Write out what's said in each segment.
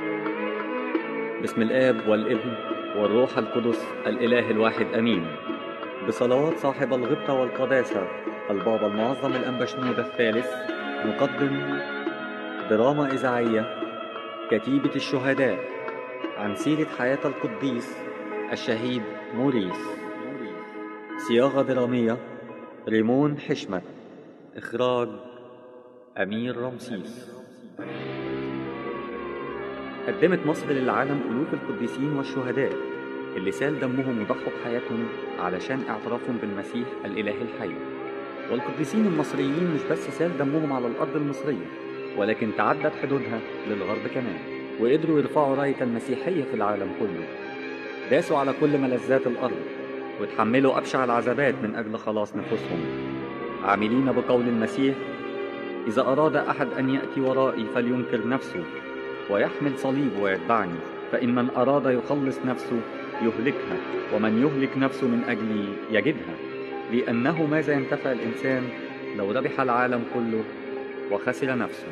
بسم الآب والابن والروح القدس الإله الواحد أمين بصلوات صاحب الغبطة والقداسة البابا المعظم الأنبشنود الثالث نقدم دراما إذاعية كتيبة الشهداء عن سيرة حياة القديس الشهيد موريس صياغة درامية ريمون حشمت إخراج أمير رمسيس قدمت مصر للعالم ألوف القديسين والشهداء اللي سال دمهم وضحوا بحياتهم علشان اعترافهم بالمسيح الإله الحي والقديسين المصريين مش بس سال دمهم على الأرض المصرية ولكن تعدت حدودها للغرب كمان وقدروا يرفعوا راية المسيحية في العالم كله داسوا على كل ملذات الأرض وتحملوا أبشع العذابات من أجل خلاص نفوسهم عاملين بقول المسيح إذا أراد أحد أن يأتي ورائي فلينكر نفسه ويحمل صليب ويتبعني فإن من أراد يخلص نفسه يهلكها ومن يهلك نفسه من أجلي يجدها لأنه ماذا ينتفع الإنسان لو ربح العالم كله وخسر نفسه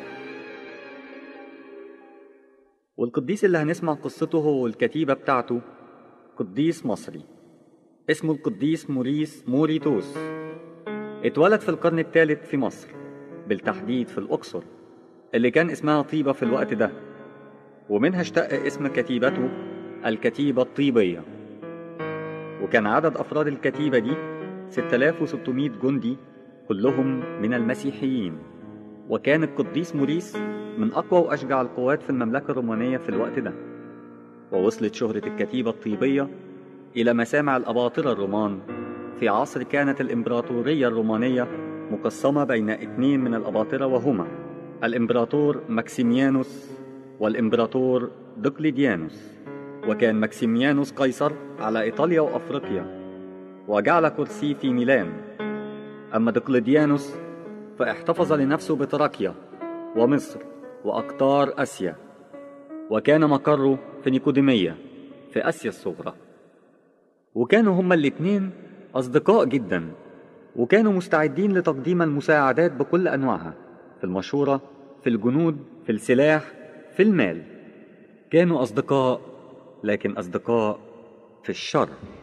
والقديس اللي هنسمع قصته هو الكتيبة بتاعته قديس مصري اسمه القديس موريس موريتوس اتولد في القرن الثالث في مصر بالتحديد في الأقصر اللي كان اسمها طيبة في الوقت ده ومنها اشتق اسم كتيبته الكتيبة الطيبية وكان عدد أفراد الكتيبة دي 6600 جندي كلهم من المسيحيين وكان القديس موريس من أقوى وأشجع القوات في المملكة الرومانية في الوقت ده ووصلت شهرة الكتيبة الطيبية إلى مسامع الأباطرة الرومان في عصر كانت الإمبراطورية الرومانية مقسمة بين اثنين من الأباطرة وهما الإمبراطور ماكسيميانوس والإمبراطور دقليديانوس وكان ماكسيميانوس قيصر على إيطاليا وأفريقيا وجعل كرسي في ميلان أما دقليديانوس فاحتفظ لنفسه بتراكيا ومصر وأقطار آسيا وكان مقره في نيكوديمية في آسيا الصغرى وكانوا هما الاتنين أصدقاء جدا وكانوا مستعدين لتقديم المساعدات بكل أنواعها في المشورة في الجنود في السلاح في المال كانوا أصدقاء لكن أصدقاء في الشر